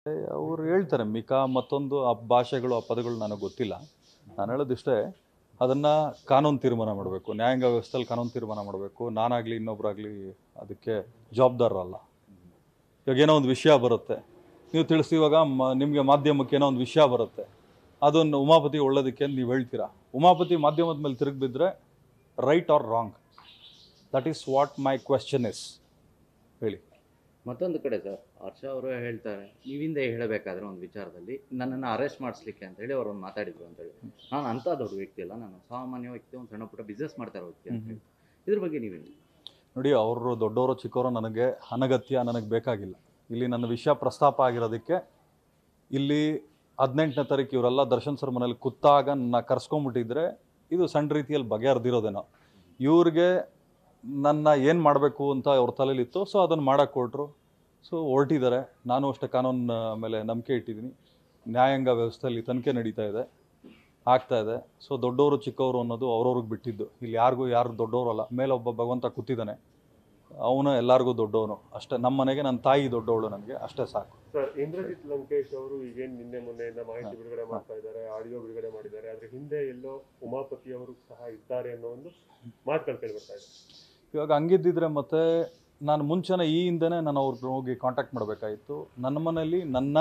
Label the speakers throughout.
Speaker 1: ಅವ್ರು ಹೇಳ್ತಾರೆ ಮಿಕಾ ಮತ್ತೊಂದು ಆ ಭಾಷೆಗಳು ಆ ಪದಗಳು ನನಗೆ ಗೊತ್ತಿಲ್ಲ ನಾನು ಹೇಳೋದಿಷ್ಟೇ ಅದನ್ನು ಕಾನೂನು ತೀರ್ಮಾನ ಮಾಡಬೇಕು ನ್ಯಾಯಾಂಗ ವ್ಯವಸ್ಥೆಯಲ್ಲಿ ಕಾನೂನು ತೀರ್ಮಾನ ಮಾಡಬೇಕು ನಾನಾಗಲಿ ಇನ್ನೊಬ್ಬರಾಗಲಿ ಅದಕ್ಕೆ ಜವಾಬ್ದಾರರಲ್ಲ ಇವಾಗ ಏನೋ ಒಂದು ವಿಷಯ ಬರುತ್ತೆ ನೀವು ತಿಳಿಸಿ ಇವಾಗ ಮ ನಿಮಗೆ ಮಾಧ್ಯಮಕ್ಕೆ ಏನೋ ಒಂದು ವಿಷಯ ಬರುತ್ತೆ ಅದನ್ನು ಉಮಾಪತಿ ಒಳ್ಳೇದಕ್ಕೆ ಅಂತ ನೀವು ಹೇಳ್ತೀರಾ ಉಮಾಪತಿ ಮಾಧ್ಯಮದ ಮೇಲೆ ತಿರುಗಿ ಬಿದ್ದರೆ right or wrong that is what my question is ಹೇಳಿ
Speaker 2: ಮತ್ತೊಂದು ಕಡೆ ಸರ್ ಹರ್ಷ ಅವರು ಹೇಳ್ತಾರೆ ನೀವಿಂದ ಹೇಳಬೇಕಾದ್ರೆ ಒಂದು ವಿಚಾರದಲ್ಲಿ ನನ್ನನ್ನು ಅರೆಸ್ಟ್ ಮಾಡಿಸ್ಲಿಕ್ಕೆ ಅಂತ ಹೇಳಿ ಅವರು ಮಾತಾಡಿದ್ರು ಅಂತ ಹೇಳಿ ನಾನು ಅಂಥ ದೊಡ್ಡ ವ್ಯಕ್ತಿ ಅಲ್ಲ ನಾನು ಸಾಮಾನ್ಯ ವ್ಯಕ್ತಿ ಒಂದು ಸಣ್ಣ ಪುಟ್ಟ ಬಿಸ್ನೆಸ್ ಮಾಡ್ತಾ ಇರೋ ವ್ಯಕ್ತಿ ಅಂತ ಹೇಳಿ ಇದ್ರ ಬಗ್ಗೆ ನೀವೇನು
Speaker 1: ನೋಡಿ ಅವರು ದೊಡ್ಡವರು ಚಿಕ್ಕವರು ನನಗೆ ಅನಗತ್ಯ ನನಗೆ ಬೇಕಾಗಿಲ್ಲ ಇಲ್ಲಿ ನನ್ನ ವಿಷಯ ಪ್ರಸ್ತಾಪ ಆಗಿರೋದಕ್ಕೆ ಇಲ್ಲಿ ಹದಿನೆಂಟನೇ ತಾರೀಕು ಇವರೆಲ್ಲ ದರ್ಶನ್ ಸರ್ ಮನೇಲಿ ಕೂತಾಗ ನನ್ನ ಕರ್ಸ್ಕೊಂಬಿಟ್ಟಿದ್ರೆ ಇದು ಸಣ್ಣ ರೀತಿಯಲ್ಲಿ ಬಗೆಹರಿದಿರೋದೇನೋ ಇವ್ರಿಗೆ ನನ್ನ ಏನು ಮಾಡಬೇಕು ಅಂತ ಅವ್ರ ತಲೆಯಲ್ಲಿತ್ತು ಸೊ ಅದನ್ನು ಮಾಡಕ್ಕೆ ಕೊಟ್ಟರು ಸೊ ಹೊರಟಿದ್ದಾರೆ ನಾನು ಅಷ್ಟೇ ಕಾನೂನು ಮೇಲೆ ನಂಬಿಕೆ ಇಟ್ಟಿದ್ದೀನಿ ನ್ಯಾಯಾಂಗ ವ್ಯವಸ್ಥೆಯಲ್ಲಿ ತನಿಖೆ ನಡೀತಾ ಇದೆ ಆಗ್ತಾ ಇದೆ ಸೊ ದೊಡ್ಡವರು ಚಿಕ್ಕವರು ಅನ್ನೋದು ಅವ್ರವ್ರಿಗೆ ಬಿಟ್ಟಿದ್ದು ಇಲ್ಲಿ ಯಾರಿಗೂ ಯಾರು ದೊಡ್ಡವರಲ್ಲ ಮೇಲೆ ಒಬ್ಬ ಭಗವಂತ ಕೂತಿದ್ದಾನೆ ಅವನು ಎಲ್ಲರಿಗೂ ದೊಡ್ಡವನು ಅಷ್ಟೇ ನಮ್ಮ ಮನೆಗೆ ನನ್ನ ತಾಯಿ ದೊಡ್ಡವಳು ನನಗೆ ಅಷ್ಟೇ ಸಾಕು
Speaker 3: ಸರ್ ಇಂದ್ರಜಿತ್ ಲಂಕೇಶ್ ಅವರು ಈಗೇನ್ ನಿನ್ನೆ ಮೊನ್ನೆಯಿಂದ ಮಾಹಿತಿ ಬಿಡುಗಡೆ ಮಾಡ್ತಾ ಇದ್ದಾರೆ ಆಡಿಯೋ ಬಿಡುಗಡೆ ಮಾಡಿದ್ದಾರೆ ಅದ್ರ ಹಿಂದೆ ಎಲ್ಲೋ ಉಮಾಪತಿ ಅವರು ಸಹ ಇದ್ದಾರೆ ಅನ್ನೋ ಒಂದು ಮಾತುಗಳು ಕೇಳಿ ಬರ್ತಾ ಇದೆ
Speaker 1: ಇವಾಗ ಹಂಗಿದ್ದಿದ್ರೆ ಮತ್ತೆ ನಾನು ಮುಂಚೆನೇ ಈ ಹಿಂದೆನೇ ನಾನು ಅವ್ರಿಗೆ ಹೋಗಿ ಕಾಂಟ್ಯಾಕ್ಟ್ ಮಾಡಬೇಕಾಗಿತ್ತು ನನ್ನ ಮನೇಲಿ ನನ್ನ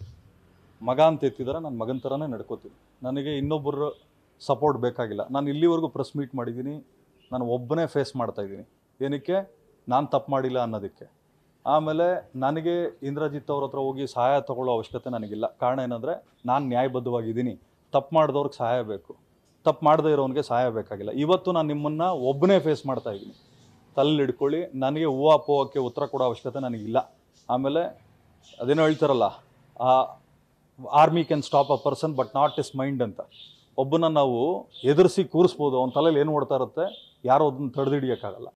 Speaker 1: ಮಗ ಅಂತ ಎತ್ತಿದ್ದಾರೆ ನನ್ನ ಮಗನ ಥರನೇ ನಡ್ಕೋತೀನಿ ನನಗೆ ಇನ್ನೊಬ್ಬರು ಸಪೋರ್ಟ್ ಬೇಕಾಗಿಲ್ಲ ನಾನು ಇಲ್ಲಿವರೆಗೂ ಪ್ರೆಸ್ ಮೀಟ್ ಮಾಡಿದ್ದೀನಿ ನಾನು ಒಬ್ಬನೇ ಫೇಸ್ ಮಾಡ್ತಾ ಇದ್ದೀನಿ ಏನಕ್ಕೆ ನಾನು ತಪ್ಪು ಮಾಡಿಲ್ಲ ಅನ್ನೋದಕ್ಕೆ ಆಮೇಲೆ ನನಗೆ ಇಂದ್ರಜಿತ್ ಅವ್ರ ಹತ್ರ ಹೋಗಿ ಸಹಾಯ ತಗೊಳ್ಳೋ ಅವಶ್ಯಕತೆ ನನಗಿಲ್ಲ ಕಾರಣ ಏನಂದರೆ ನಾನು ನ್ಯಾಯಬದ್ಧವಾಗಿದ್ದೀನಿ ತಪ್ಪು ಮಾಡಿದವ್ರಿಗೆ ಸಹಾಯ ಬೇಕು ತಪ್ಪು ಮಾಡದೇ ಇರೋನಿಗೆ ಸಹಾಯ ಬೇಕಾಗಿಲ್ಲ ಇವತ್ತು ನಾನು ನಿಮ್ಮನ್ನು ಒಬ್ಬನೇ ಫೇಸ್ ಮಾಡ್ತಾ ಇದ್ದೀನಿ ತಲೆಯಲ್ಲಿ ಹಿಡ್ಕೊಳ್ಳಿ ನನಗೆ ಹೂವು ಅಪ್ಪೋವಕ್ಕೆ ಉತ್ತರ ಕೊಡೋ ಅವಶ್ಯಕತೆ ನನಗಿಲ್ಲ ಆಮೇಲೆ ಅದೇನೋ ಹೇಳ್ತಾರಲ್ಲ ಆ army can stop a person but not his mind ಅಂತ ಒಬ್ಬನ ನಾವು ಎದುರಿಸಿ ಕೂರಿಸ್ಬೋದು ಅವನ ತಲೆಯಲ್ಲಿ ಏನು ಓಡ್ತಾ ಇರುತ್ತೆ ಯಾರೋ ಅದನ್ನು ತಡೆದಿಡಿಯೋಕ್ಕಾಗಲ್ಲ